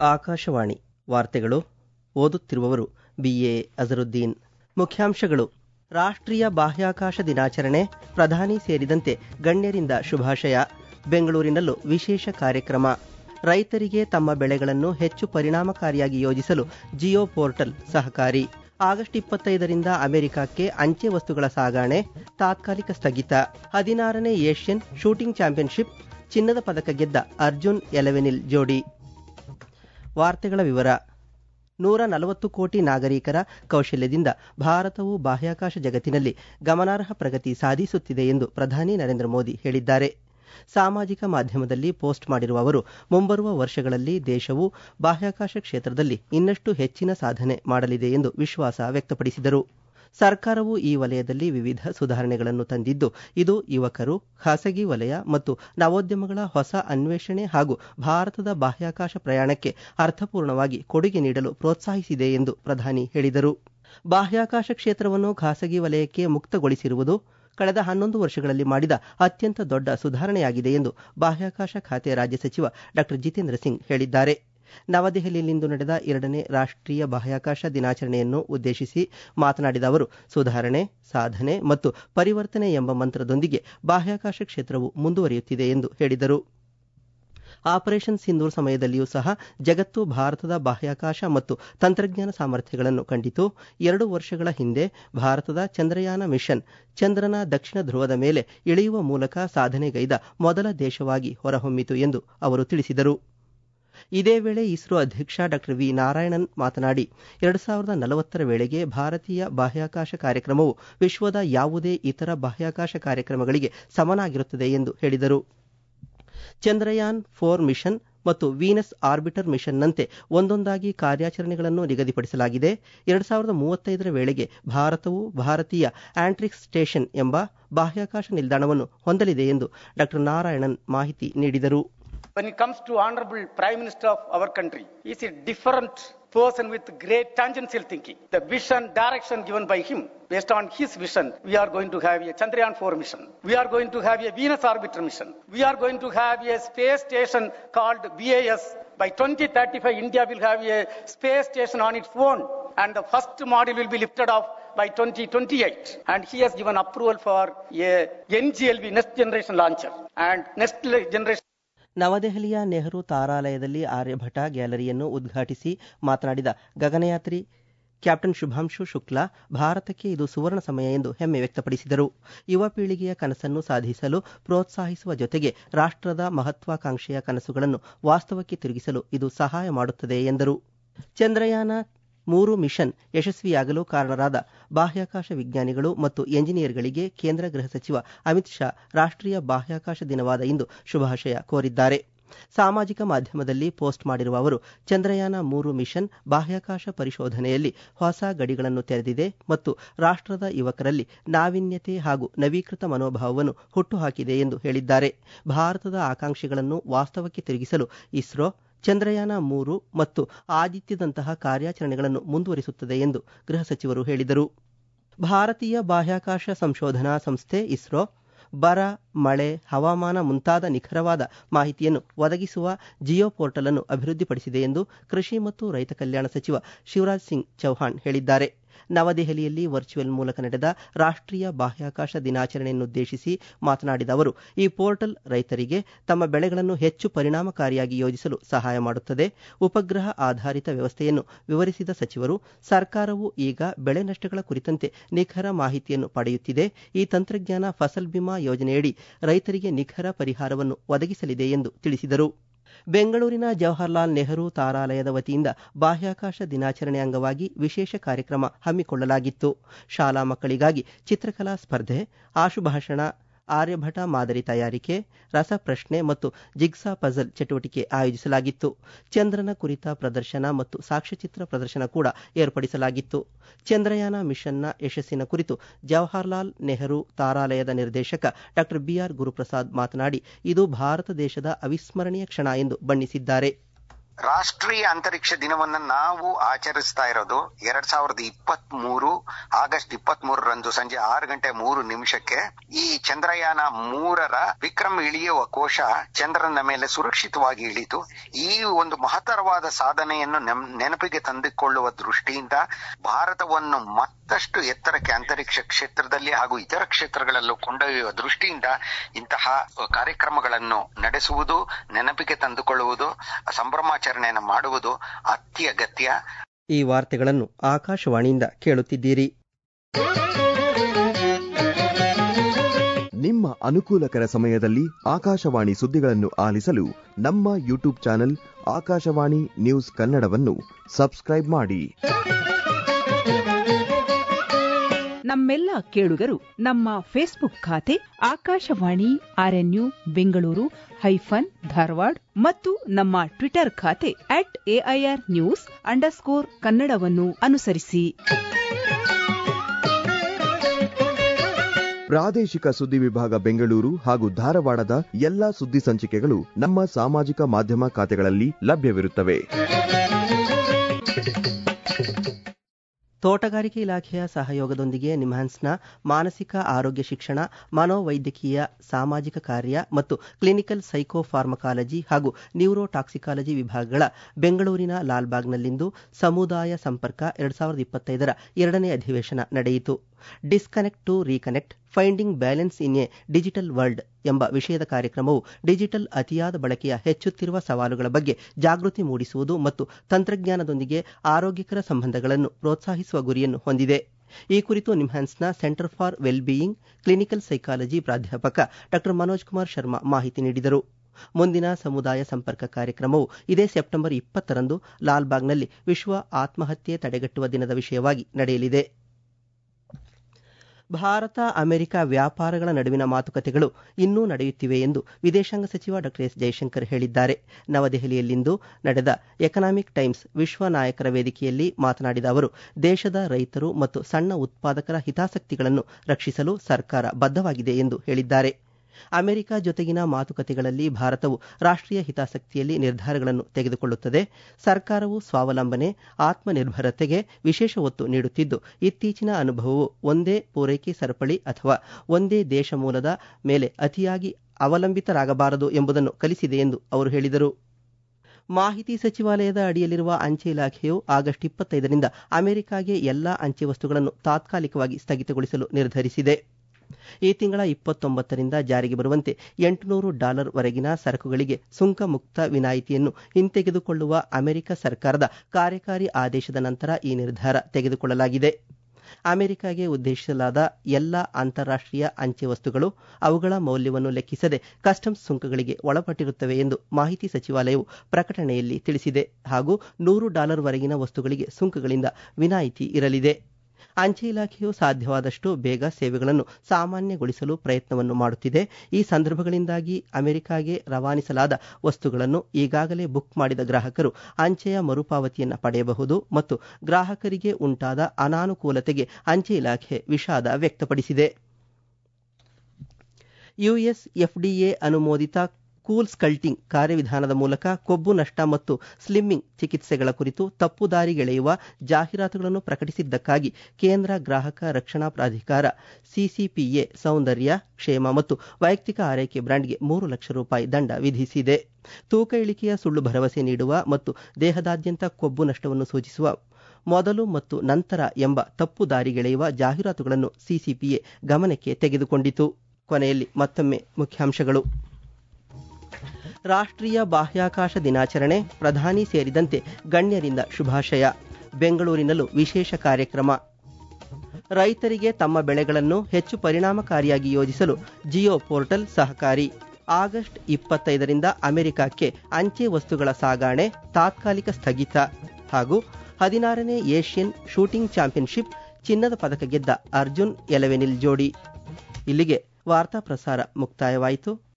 ಆಕಾಶವಾಣಿ ವಾರ್ತೆಗಳು ಓದುತ್ತಿರುವವರು ಬಿಎ ಅಜರುದ್ದೀನ್ ಮುಖ್ಯಾಂಶಗಳು ರಾಷ್ಟ್ರೀಯ ಬಾಹ್ಯಾಕಾಶ ದಿನಾಚರಣೆ ಪ್ರಧಾನಿ ಸೇರಿದಂತೆ ಗಣ್ಯರಿಂದ ಶುಭಾಶಯ ಬೆಂಗಳೂರಿನಲ್ಲೂ ವಿಶೇಷ ಕಾರ್ಯಕ್ರಮ ರೈತರಿಗೆ ತಮ್ಮ ಬೆಳೆಗಳನ್ನು ಹೆಚ್ಚು ಪರಿಣಾಮಕಾರಿಯಾಗಿ ಯೋಜಿಸಲು ಜಿಯೋ ಪೋರ್ಟಲ್ ಸಹಕಾರಿ ಆಗಸ್ಟ್ ಇಪ್ಪತ್ತೈದರಿಂದ ಅಮೆರಿಕಕ್ಕೆ ಅಂಚೆ ವಸ್ತುಗಳ ಸಾಗಾಣೆ ತಾತ್ಕಾಲಿಕ ಸ್ಥಗಿತ ಹದಿನಾರನೇ ಏಷ್ಯನ್ ಶೂಟಿಂಗ್ ಚಾಂಪಿಯನ್ಶಿಪ್ ಚಿನ್ನದ ಪದಕ ಗೆದ್ದ ಅರ್ಜುನ್ ಎಲೆವೆನಿಲ್ ಜೋಡಿ ವಾರ್ತೆಗಳ ವಿವರ ನೂರ ನಲವತ್ತು ಕೋಟಿ ನಾಗರಿಕರ ಕೌಶಲ್ಯದಿಂದ ಭಾರತವು ಬಾಹ್ಯಾಕಾಶ ಜಗತ್ತಿನಲ್ಲಿ ಗಮನಾರ್ಹ ಪ್ರಗತಿ ಸಾಧಿಸುತ್ತಿದೆ ಎಂದು ಪ್ರಧಾನಿ ನರೇಂದ್ರ ಮೋದಿ ಹೇಳಿದ್ದಾರೆ ಸಾಮಾಜಿಕ ಮಾಧ್ಯಮದಲ್ಲಿ ಪೋಸ್ಟ್ ಮಾಡಿರುವ ಅವರು ಮುಂಬರುವ ವರ್ಷಗಳಲ್ಲಿ ದೇಶವು ಬಾಹ್ಯಾಕಾಶ ಕ್ಷೇತ್ರದಲ್ಲಿ ಇನ್ನಷ್ಟು ಹೆಚ್ಚಿನ ಸಾಧನೆ ಮಾಡಲಿದೆ ಎಂದು ವಿಶ್ವಾಸ ವ್ಯಕ್ತಪಡಿಸಿದರು ಸರ್ಕಾರವು ಈ ವಲಯದಲ್ಲಿ ವಿವಿಧ ಸುಧಾರಣೆಗಳನ್ನು ತಂದಿದ್ದು ಇದು ಯುವಕರು ಖಾಸಗಿ ವಲಯ ಮತ್ತು ನವೋದ್ಯಮಗಳ ಹೊಸ ಅನ್ವೇಷಣೆ ಹಾಗೂ ಭಾರತದ ಬಾಹ್ಯಾಕಾಶ ಪ್ರಯಾಣಕ್ಕೆ ಅರ್ಥಪೂರ್ಣವಾಗಿ ಕೊಡುಗೆ ನೀಡಲು ಪ್ರೋತ್ಸಾಹಿಸಿದೆ ಎಂದು ಪ್ರಧಾನಿ ಹೇಳಿದರು ಬಾಹ್ಯಾಕಾಶ ಕ್ಷೇತ್ರವನ್ನು ಖಾಸಗಿ ವಲಯಕ್ಕೆ ಮುಕ್ತಗೊಳಿಸಿರುವುದು ಕಳೆದ ಹನ್ನೊಂದು ವರ್ಷಗಳಲ್ಲಿ ಮಾಡಿದ ಅತ್ಯಂತ ದೊಡ್ಡ ಸುಧಾರಣೆಯಾಗಿದೆ ಎಂದು ಬಾಹ್ಯಾಕಾಶ ಖಾತೆ ರಾಜ್ಯ ಸಚಿವ ಡಾ ಜಿತೇಂದ್ರ ಸಿಂಗ್ ಹೇಳಿದ್ದಾರೆ ನವದೆಹಲಿಯಲ್ಲಿಂದು ನಡೆದ ಎರಡನೇ ರಾಷ್ಟ್ರೀಯ ಬಾಹ್ಯಾಕಾಶ ದಿನಾಚರಣೆಯನ್ನು ಉದ್ದೇಶಿಸಿ ಮಾತನಾಡಿದ ಅವರು ಸುಧಾರಣೆ ಸಾಧನೆ ಮತ್ತು ಪರಿವರ್ತನೆ ಎಂಬ ಮಂತ್ರದೊಂದಿಗೆ ಬಾಹ್ಯಾಕಾಶ ಕ್ಷೇತ್ರವು ಮುಂದುವರಿಯುತ್ತಿದೆ ಎಂದು ಹೇಳಿದರು ಆಪರೇಷನ್ ಸಿಂಧೂರ್ ಸಮಯದಲ್ಲಿಯೂ ಸಹ ಜಗತ್ತು ಭಾರತದ ಬಾಹ್ಯಾಕಾಶ ಮತ್ತು ತಂತ್ರಜ್ಞಾನ ಸಾಮರ್ಥ್ಯಗಳನ್ನು ಕಂಡಿತು ಎರಡು ವರ್ಷಗಳ ಹಿಂದೆ ಭಾರತದ ಚಂದ್ರಯಾನ ಮಿಷನ್ ಚಂದ್ರನ ದಕ್ಷಿಣ ಧ್ರುವದ ಮೇಲೆ ಇಳಿಯುವ ಮೂಲಕ ಸಾಧನೆಗೈದ ಮೊದಲ ದೇಶವಾಗಿ ಹೊರಹೊಮ್ಮಿತು ಎಂದು ಅವರು ತಿಳಿಸಿದರು ಇದೇ ವೇಳೆ ಇಸ್ರೋ ಅಧ್ಯಕ್ಷ ಡಾ ವಿ ನಾರಾಯಣನ್ ಮಾತನಾಡಿ ಎರಡು ಸಾವಿರದ ನಲವತ್ತರ ವೇಳೆಗೆ ಭಾರತೀಯ ಬಾಹ್ಯಾಕಾಶ ಕಾರ್ಯಕ್ರಮವು ವಿಶ್ವದ ಯಾವುದೇ ಇತರ ಬಾಹ್ಯಾಕಾಶ ಕಾರ್ಯಕ್ರಮಗಳಿಗೆ ಸಮನಾಗಿರುತ್ತದೆ ಎಂದು ಹೇಳಿದರು ಚಂದ್ರಯಾನ್ ಫೋರ್ ಮಿಷನ್ ಮತ್ತು ವೀನಸ್ ಆರ್ಬಿಟರ್ ಮಿಷನ್ನಂತೆ ಒಂದೊಂದಾಗಿ ಕಾರ್ಯಾಚರಣೆಗಳನ್ನು ನಿಗದಿಪಡಿಸಲಾಗಿದೆ ಎರಡು ಸಾವಿರದ ಮೂವತ್ತೈದರ ವೇಳೆಗೆ ಭಾರತವು ಭಾರತೀಯ ಆಂಟ್ರಿಕ್ಸ್ ಸ್ಟೇಷನ್ ಎಂಬ ಬಾಹ್ಯಾಕಾಶ ನಿಲ್ದಾಣವನ್ನು ಹೊಂದಲಿದೆ ಎಂದು ಡಾ ನಾರಾಯಣನ್ ಮಾಹಿತಿ ನೀಡಿದರು When it comes to Honorable Prime Minister of our country, he is a different person with great tangential thinking. The vision, direction given by him, based on his vision, we are going to have a Chandrayaan 4 mission. We are going to have a Venus orbiter mission. We are going to have a space station called BAS. By 2035, India will have a space station on its own. And the first module will be lifted off by 2028. And he has given approval for a NGLV, next generation launcher. And next generation ನವದೆಹಲಿಯ ನೆಹರು ತಾರಾಲಯದಲ್ಲಿ ಆರ್ಯಭಟ ಗ್ಯಾಲರಿಯನ್ನು ಉದ್ಘಾಟಿಸಿ ಮಾತನಾಡಿದ ಗಗನಯಾತ್ರಿ captain Shubhanshu Shukla ಭಾರತಕ್ಕೆ ಇದು ಸುವರ್ಣ ಸಮಯ ಎಂದು ಹೆಮ್ಮೆ ವ್ಯಕ್ತಪಡಿಸಿದರು ಯುವ ಪೀಳಿಗೆಯ ಕನಸನ್ನು ಸಾಧಿಸಲು ಪ್ರೋತ್ಸಾಹಿಸುವ ಜೊತೆಗೆ ರಾಷ್ಟ್ರದ ಮಹತ್ವಾಕಾಂಕ್ಷೆಯ ಕನಸುಗಳನ್ನು ವಾಸ್ತವಕ್ಕೆ ತಿರುಗಿಸಲು ಇದು ಸಹಾಯ ಮಾಡುತ್ತದೆ ಎಂದರು ಚಂದ್ರಯಾನ ಮೂರು ಮಿಷನ್ ಯಶಸ್ವಿಯಾಗಲು ಕಾರಣರಾದ ಬಾಹ್ಯಾಕಾಶ ವಿಜ್ಞಾನಿಗಳು ಮತ್ತು ಎಂಜಿನಿಯರ್ಗಳಿಗೆ ಕೇಂದ್ರ ಗೃಹ ಸಚಿವ ಅಮಿತ್ ಶಾ ರಾಷ್ಟ್ರೀಯ ಬಾಹ್ಯಾಕಾಶ ದಿನವಾದ ಇಂದು ಶುಭಾಶಯ ಕೋರಿದ್ದಾರೆ ಸಾಮಾಜಿಕ ಮಾಧ್ಯಮದಲ್ಲಿ ಪೋಸ್ಟ್ ಮಾಡಿರುವ ಅವರು ಚಂದ್ರಯಾನ ಮೂರು ಮಿಷನ್ ಬಾಹ್ಯಾಕಾಶ ಪರಿಶೋಧನೆಯಲ್ಲಿ ಹೊಸ ಗಡಿಗಳನ್ನು ತೆರೆದಿದೆ ಮತ್ತು ರಾಷ್ಟ್ರದ ಯುವಕರಲ್ಲಿ ನಾವೀನ್ಯತೆ ಹಾಗೂ ನವೀಕೃತ ಮನೋಭಾವವನ್ನು ಹುಟ್ಟುಹಾಕಿದೆ ಎಂದು ಹೇಳಿದ್ದಾರೆ ಭಾರತದ ಆಕಾಂಕ್ಷೆಗಳನ್ನು ವಾಸ್ತವಕ್ಕೆ ತಿರುಗಿಸಲು ಇಸ್ರೋ ಚಂದ್ರಯಾನ ಮೂರು ಮತ್ತು ಆದಿತ್ಯದಂತಹ ಕಾರ್ಯಾಚರಣೆಗಳನ್ನು ಮುಂದುವರಿಸುತ್ತದೆ ಎಂದು ಗೃಹ ಸಚಿವರು ಹೇಳಿದರು ಭಾರತೀಯ ಬಾಹ್ಯಾಕಾಶ ಸಂಶೋಧನಾ ಸಂಸ್ಥೆ ಇಸ್ರೋ ಬರ ಮಳೆ ಹವಾಮಾನ ಮುಂತಾದ ನಿಖರವಾದ ಮಾಹಿತಿಯನ್ನು ಒದಗಿಸುವ ಜಿಯೋ ಪೋರ್ಟಲ್ ಅನ್ನು ಅಭಿವೃದ್ಧಿಪಡಿಸಿದೆ ಎಂದು ಕೃಷಿ ಮತ್ತು ರೈತ ಕಲ್ಯಾಣ ಸಚಿವ ಶಿವರಾಜ್ ಸಿಂಗ್ ಚೌಹಾಣ್ ಹೇಳಿದ್ದಾರೆ ನವದೆಹಲಿಯಲ್ಲಿ ವರ್ಚುವಲ್ ಮೂಲಕ ನಡೆದ ರಾಷ್ಟ್ರೀಯ ಬಾಹ್ಯಾಕಾಶ ದಿನಾಚರಣೆಯನ್ನುದ್ದೇಶಿಸಿ ಮಾತನಾಡಿದ ಅವರು ಈ ಪೋರ್ಟಲ್ ರೈತರಿಗೆ ತಮ್ಮ ಬೆಳೆಗಳನ್ನು ಹೆಚ್ಚು ಪರಿಣಾಮಕಾರಿಯಾಗಿ ಯೋಜಿಸಲು ಸಹಾಯ ಮಾಡುತ್ತದೆ ಉಪಗ್ರಹ ಆಧಾರಿತ ವ್ಯವಸ್ಥೆಯನ್ನು ವಿವರಿಸಿದ ಸಚಿವರು ಸರ್ಕಾರವು ಈಗ ಬೆಳೆ ನಷ್ಟಗಳ ಕುರಿತಂತೆ ನಿಖರ ಮಾಹಿತಿಯನ್ನು ಪಡೆಯುತ್ತಿದೆ ಈ ತಂತ್ರಜ್ಞಾನ ಫಸಲ್ ಬಿಮಾ ಯೋಜನೆಯಡಿ ರೈತರಿಗೆ ನಿಖರ ಪರಿಹಾರವನ್ನು ಒದಗಿಸಲಿದೆ ಎಂದು ತಿಳಿಸಿದರು ಬೆಂಗಳೂರಿನ ಜವಾಹರ್ಲಾಲ್ ನೆಹರು ತಾರಾಲಯದ ವತಿಯಿಂದ ಬಾಹ್ಯಾಕಾಶ ದಿನಾಚರಣೆ ಅಂಗವಾಗಿ ವಿಶೇಷ ಕಾರ್ಯಕ್ರಮ ಹಮ್ಮಿಕೊಳ್ಳಲಾಗಿತ್ತು ಶಾಲಾ ಮಕ್ಕಳಿಗಾಗಿ ಚಿತ್ರಕಲಾ ಸ್ಪರ್ಧೆ ಆಶುಭಾಷಣ ಆರ್ಯಭಟ ಮಾದರಿ ತಯಾರಿಕೆ ರಸಪ್ರಶ್ನೆ ಮತ್ತು ಜಿಗ್ಸಾ ಪಜಲ್ ಚಟುವಟಿಕೆ ಆಯೋಜಿಸಲಾಗಿತ್ತು ಚಂದ್ರನ ಕುರಿತ ಪ್ರದರ್ಶನ ಮತ್ತು ಸಾಕ್ಷ್ಯಚಿತ್ರ ಪ್ರದರ್ಶನ ಕೂಡ ಏರ್ಪಡಿಸಲಾಗಿತ್ತು ಚಂದ್ರಯಾನ ಮಿಷನ್ನ ಯಶಸ್ಸಿನ ಕುರಿತು ಜವಾಹರ್ಲಾಲ್ ನೆಹರು ತಾರಾಲಯದ ನಿರ್ದೇಶಕ ಡಾ ಬಿಆರ್ ಗುರುಪ್ರಸಾದ್ ಮಾತನಾಡಿ ಇದು ಭಾರತ ದೇಶದ ಅವಿಸ್ಮರಣೀಯ ಕ್ಷಣ ಎಂದು ಬಣ್ಣಿಸಿದ್ದಾರೆ ರಾಷ್ಟ್ರೀಯ ಅಂತರಿಕ್ಷ ದಿನವನ್ನ ನಾವು ಆಚರಿಸ್ತಾ ಇರೋದು ಎರಡ್ ಸಾವಿರದ ಇಪ್ಪತ್ತ್ ಮೂರು ಆಗಸ್ಟ್ ಇಪ್ಪತ್ತ್ ಮೂರರಂದು ಸಂಜೆ ಆರು ಗಂಟೆ ಮೂರು ನಿಮಿಷಕ್ಕೆ ಈ ಚಂದ್ರಯಾನ ಮೂರರ ವಿಕ್ರಮ್ ಇಳಿಯುವ ಕೋಶ ಚಂದ್ರನ ಮೇಲೆ ಸುರಕ್ಷಿತವಾಗಿ ಇಳಿತು ಈ ಒಂದು ಮಹತ್ತರವಾದ ಸಾಧನೆಯನ್ನು ನೆನಪಿಗೆ ತಂದುಕೊಳ್ಳುವ ದೃಷ್ಟಿಯಿಂದ ಭಾರತವನ್ನು ಮತ್ತಷ್ಟು ಎತ್ತರಕ್ಕೆ ಅಂತರಿಕ್ಷ ಕ್ಷೇತ್ರದಲ್ಲಿ ಹಾಗೂ ಇತರ ಕ್ಷೇತ್ರಗಳಲ್ಲೂ ಕೊಂಡೊಯ್ಯುವ ದೃಷ್ಟಿಯಿಂದ ಇಂತಹ ಕಾರ್ಯಕ್ರಮಗಳನ್ನು ನಡೆಸುವುದು ನೆನಪಿಗೆ ತಂದುಕೊಳ್ಳುವುದು ಸಂಭ್ರಮಾಚರಣೆಯನ್ನು ಮಾಡುವುದು ಅತ್ಯಗತ್ಯ ಈ ವಾರ್ತೆಗಳನ್ನು ಆಕಾಶವಾಣಿಯಿಂದ ಕೇಳುತ್ತಿದ್ದೀರಿ ನಿಮ್ಮ ಅನುಕೂಲಕರ ಸಮಯದಲ್ಲಿ ಆಕಾಶವಾಣಿ ಸುದ್ದಿಗಳನ್ನು ಆಲಿಸಲು ನಮ್ಮ ಯೂಟ್ಯೂಬ್ ಚಾನೆಲ್ ಆಕಾಶವಾಣಿ ನ್ಯೂಸ್ ಕನ್ನಡವನ್ನು ಸಬ್ಸ್ಕ್ರೈಬ್ ಮಾಡಿ ನಮ್ಮೆಲ್ಲ ಕೇಳುಗರು ನಮ್ಮ ಫೇಸ್ಬುಕ್ ಖಾತೆ ಆಕಾಶವಾಣಿ ಆರ್ಎನ್ಯು ಬೆಂಗಳೂರು ಹೈಫನ್ ಧಾರವಾಡ ಮತ್ತು ನಮ್ಮ ಟ್ವಿಟರ್ ಖಾತೆ ಅಟ್ ಎಐಆರ್ ನ್ಯೂಸ್ ಅಂಡರ್ಸ್ಕೋರ್ ಕನ್ನಡವನ್ನು ಅನುಸರಿಸಿ ಪ್ರಾದೇಶಿಕ ಸುದ್ದಿ ವಿಭಾಗ ಬೆಂಗಳೂರು ಹಾಗೂ ಧಾರವಾಡದ ಎಲ್ಲಾ ಸುದ್ದಿ ಸಂಚಿಕೆಗಳು ನಮ್ಮ ಸಾಮಾಜಿಕ ಮಾಧ್ಯಮ ಖಾತೆಗಳಲ್ಲಿ ಲಭ್ಯವಿರುತ್ತವೆ ತೋಟಗಾರಿಕೆ ಇಲಾಖೆಯ ಸಹಯೋಗದೊಂದಿಗೆ ನಿಮ್ಹಾನ್ಸ್ನ ಮಾನಸಿಕ ಆರೋಗ್ಯ ಶಿಕ್ಷಣ ಮನೋವೈದ್ಯಕೀಯ ಸಾಮಾಜಿಕ ಕಾರ್ಯ ಮತ್ತು ಕ್ಲಿನಿಕಲ್ ಸೈಕೋ ಫಾರ್ಮಕಾಲಜಿ ಹಾಗೂ ನ್ಯೂರೋಟಾಕ್ಸಿಕಾಲಜಿ ವಿಭಾಗಗಳ ಬೆಂಗಳೂರಿನ ಲಾಲ್ಬಾಗ್ನಲ್ಲಿಂದು ಸಮುದಾಯ ಸಂಪರ್ಕ ಎರಡ್ ಸಾವಿರದ ಇಪ್ಪತ್ತೈದರ ಎರಡನೇ ಅಧಿವೇಶನ ನಡೆಯಿತು disconnect to reconnect finding balance in a digital world ಎಂಬ ವಿಷಯದ ಕಾರ್ಯಕ್ರಮವು ಡಿಜಿಟಲ್ ಅತಿಯಾದ ಬಳಕೆಯ ಹೆಚ್ಚುತ್ತಿರುವ ಸವಾಲುಗಳ ಬಗ್ಗೆ ಜಾಗೃತಿ ಮೂಡಿಸುವುದು ಮತ್ತು ತಂತ್ರಜ್ಞಾನದೊಂದಿಗೆ ಆರೋಗ್ಯಕರ ಸಂಬಂಧಗಳನ್ನು ಪ್ರೋತ್ಸಾಹಿಸುವ ಗುರಿಯನ್ನು ಹೊಂದಿದೆ ಈ ಕುರಿತು ನಿಮ್ಹಾನ್ಸ್ನ centre for well being clinical psychology ಪ್ರಾಧ್ಯಾಪಕ ಡಾ ಮನೋಜ್ ಕುಮಾರ್ ಶರ್ಮಾ ಮಾಹಿತಿ ನೀಡಿದರು ಮುಂದಿನ ಸಮುದಾಯ ಸಂಪರ್ಕ ಕಾರ್ಯಕ್ರಮವು ಇದೇ ಸೆಪ್ಟೆಂಬರ್ ಇಪ್ಪತ್ತರಂದು ಲಾಲ್ಬಾಗ್ನಲ್ಲಿ ವಿಶ್ವ ಆತ್ಮಹತ್ಯೆ ತಡೆಗಟ್ಟುವ ದಿನದ ವಿಷಯವಾಗಿ ನಡೆಯಲಿದೆ ಭಾರತ ಅಮೆರಿಕ ವ್ಯಾಪಾರಗಳ ನಡುವಿನ ಮಾತುಕತೆಗಳು ಇನ್ನೂ ನಡೆಯುತ್ತಿವೆ ಎಂದು ವಿದೇಶಾಂಗ ಸಚಿವ ಡಾ ಎಸ್ ಜಯಶಂಕರ್ ಹೇಳಿದ್ದಾರೆ ನವದೆಹಲಿಯಲ್ಲಿಂದು ನಡೆದ ಎಕನಾಮಿಕ್ ಟೈಮ್ಸ್ ವಿಶ್ವ ನಾಯಕರ ವೇದಿಕೆಯಲ್ಲಿ ಮಾತನಾಡಿದ ಅವರು ದೇಶದ ರೈತರು ಮತ್ತು ಸಣ್ಣ ಉತ್ಪಾದಕರ ಹಿತಾಸಕ್ತಿಗಳನ್ನು ರಕ್ಷಿಸಲು ಸರ್ಕಾರ ಬದ್ಧವಾಗಿದೆ ಎಂದು ಹೇಳಿದ್ದಾರೆ ಅಮೆರಿಕ ಜೊತೆಗಿನ ಮಾತುಕತೆಗಳಲ್ಲಿ ಭಾರತವು ರಾಷ್ಟ್ರೀಯ ಹಿತಾಸಕ್ತಿಯಲ್ಲಿ ನಿರ್ಧಾರಗಳನ್ನು ತೆಗೆದುಕೊಳ್ಳುತ್ತದೆ ಸರ್ಕಾರವು ಸ್ವಾವಲಂಬನೆ ಆತ್ಮನಿರ್ಭರತೆಗೆ ವಿಶೇಷ ಒತ್ತು ನೀಡುತ್ತಿದ್ದು ಇತ್ತೀಚಿನ ಅನುಭವವು ಒಂದೇ ಪೂರೈಕೆ ಸರಪಳಿ ಅಥವಾ ಒಂದೇ ದೇಶ ಮೂಲದ ಮೇಲೆ ಅತಿಯಾಗಿ ಅವಲಂಬಿತರಾಗಬಾರದು ಎಂಬುದನ್ನು ಕಲಿಸಿದೆ ಎಂದು ಅವರು ಹೇಳಿದರು ಮಾಹಿತಿ ಸಚಿವಾಲಯದ ಅಡಿಯಲ್ಲಿರುವ ಅಂಚೆ ಇಲಾಖೆಯು ಆಗಸ್ಟ್ ಇಪ್ಪತ್ತೈದರಿಂದ ಅಮೆರಿಕಾಗೆ ಎಲ್ಲಾ ಅಂಚೆ ವಸ್ತುಗಳನ್ನು ತಾತ್ಕಾಲಿಕವಾಗಿ ಸ್ಥಗಿತಗೊಳಿಸಲು ನಿರ್ಧರಿಸಿದೆ ಈ ತಿಂಗಳ ಇಪ್ಪತ್ತೊಂಬತ್ತರಿಂದ ಜಾರಿಗೆ ಬರುವಂತೆ ಎಂಟುನೂರು ಡಾಲರ್ ವರೆಗಿನ ಸರಕುಗಳಿಗೆ ಸುಂಕ ಮುಕ್ತ ವಿನಾಯಿತಿಯನ್ನು ಹಿಂತೆಗೆದುಕೊಳ್ಳುವ ಅಮೆರಿಕ ಸರ್ಕಾರದ ಕಾರ್ಯಕಾರಿ ಆದೇಶದ ನಂತರ ಈ ನಿರ್ಧಾರ ತೆಗೆದುಕೊಳ್ಳಲಾಗಿದೆ ಅಮೆರಿಕಾಗೆ ಉದ್ದೇಶಿಸಲಾದ ಎಲ್ಲ ಅಂತಾರಾಷ್ಟ್ರೀಯ ಅಂಚೆ ವಸ್ತುಗಳು ಅವುಗಳ ಮೌಲ್ಯವನ್ನು ಲೆಕ್ಕಿಸದೆ ಕಸ್ಟಮ್ಸ್ ಸುಂಕಗಳಿಗೆ ಒಳಪಟ್ಟಿರುತ್ತವೆ ಎಂದು ಮಾಹಿತಿ ಸಚಿವಾಲಯವು ಪ್ರಕಟಣೆಯಲ್ಲಿ ತಿಳಿಸಿದೆ ಹಾಗೂ ನೂರು ಡಾಲರ್ ವರೆಗಿನ ವಸ್ತುಗಳಿಗೆ ಸುಂಕಗಳಿಂದ ವಿನಾಯಿತಿ ಇರಲಿದೆ ಅಂಚೆ ಇಲಾಖೆಯು ಸಾಧ್ಯವಾದಷ್ಟು ಬೇಗ ಸೇವೆಗಳನ್ನು ಸಾಮಾನ್ಯಗೊಳಿಸಲು ಪ್ರಯತ್ನವನ್ನು ಮಾಡುತ್ತಿದೆ ಈ ಸಂದರ್ಭಗಳಿಂದಾಗಿ ಅಮೆರಿಕಾಗೆ ರವಾನಿಸಲಾದ ವಸ್ತುಗಳನ್ನು ಈಗಾಗಲೇ ಬುಕ್ ಮಾಡಿದ ಗ್ರಾಹಕರು ಅಂಚೆಯ ಮರುಪಾವತಿಯನ್ನು ಪಡೆಯಬಹುದು ಮತ್ತು ಗ್ರಾಹಕರಿಗೆ ಉಂಟಾದ ಅನಾನುಕೂಲತೆಗೆ ಅಂಚೆ ಇಲಾಖೆ ವಿಷಾದ ವ್ಯಕ್ತಪಡಿಸಿದೆ ಯುಎಸ್ ಎಫ್ಡಿಎ ಅನುಮೋದಿತ ಕೂಲ್ ಸ್ಕಲ್ಟಿಂಗ್ ಕಾರ್ಯವಿಧಾನದ ಮೂಲಕ ಕೊಬ್ಬು ನಷ್ಟ ಮತ್ತು ಸ್ಲಿಮ್ಮಿಂಗ್ ಚಿಕಿತ್ಸೆಗಳ ಕುರಿತು ತಪ್ಪುದಾರಿಗೆಳೆಯುವ ಜಾಹೀರಾತುಗಳನ್ನು ಪ್ರಕಟಿಸಿದ್ದಕ್ಕಾಗಿ ಕೇಂದ್ರ ಗ್ರಾಹಕ ರಕ್ಷಣಾ ಪ್ರಾಧಿಕಾರ ಸಿಸಿಪಿಎ ಸೌಂದರ್ಯ ಕ್ಷೇಮ ಮತ್ತು ವೈಯಕ್ತಿಕ ಆರೈಕೆ ಬ್ರ್ಯಾಂಡ್ಗೆ ಮೂರು ಲಕ್ಷ ರೂಪಾಯಿ ದಂಡ ವಿಧಿಸಿದೆ ತೂಕ ಇಳಿಕೆಯ ಸುಳ್ಳು ಭರವಸೆ ನೀಡುವ ಮತ್ತು ದೇಹದಾದ್ಯಂತ ಕೊಬ್ಬು ನಷ್ಟವನ್ನು ಸೂಚಿಸುವ ಮೊದಲು ಮತ್ತು ನಂತರ ಎಂಬ ತಪ್ಪು ದಾರಿಗೆಳೆಯುವ ಜಾಹೀರಾತುಗಳನ್ನು ಸಿಸಿಪಿಎ ಗಮನಕ್ಕೆ ತೆಗೆದುಕೊಂಡಿತು ಕೊನೆಯಲ್ಲಿ ಮತ್ತೊಮ್ಮೆ ಮುಖ್ಯಾಂಶಗಳು ರಾಷ್ಟ್ರೀಯ ಬಾಹ್ಯಾಕಾಶ ದಿನಾಚರಣೆ ಪ್ರಧಾನಿ ಸೇರಿದಂತೆ ಗಣ್ಯರಿಂದ ಶುಭಾಶಯ ಬೆಂಗಳೂರಿನಲ್ಲೂ ವಿಶೇಷ ಕಾರ್ಯಕ್ರಮ ರೈತರಿಗೆ ತಮ್ಮ ಬೆಳೆಗಳನ್ನು ಹೆಚ್ಚು ಪರಿಣಾಮಕಾರಿಯಾಗಿ ಯೋಜಿಸಲು ಜಿಯೋ ಪೋರ್ಟಲ್ ಸಹಕಾರಿ ಆಗಸ್ಟ್ ಇಪ್ಪತ್ತೈದರಿಂದ ಅಮೆರಿಕಕ್ಕೆ ಅಂಚೆ ವಸ್ತುಗಳ ಸಾಗಾಣೆ ತಾತ್ಕಾಲಿಕ ಸ್ಥಗಿತ ಹಾಗೂ ಹದಿನಾರನೇ ಏಷ್ಯನ್ ಶೂಟಿಂಗ್ ಚಾಂಪಿಯನ್ಶಿಪ್ ಚಿನ್ನದ ಪದಕ ಗೆದ್ದ ಅರ್ಜುನ್ ಎಲೆವೆನಿಲ್ ಜೋಡಿ ಇಲ್ಲಿಗೆ ವಾರ್ತಾ ಪ್ರಸಾರ ಮುಕ್ತಾಯವಾಯಿತು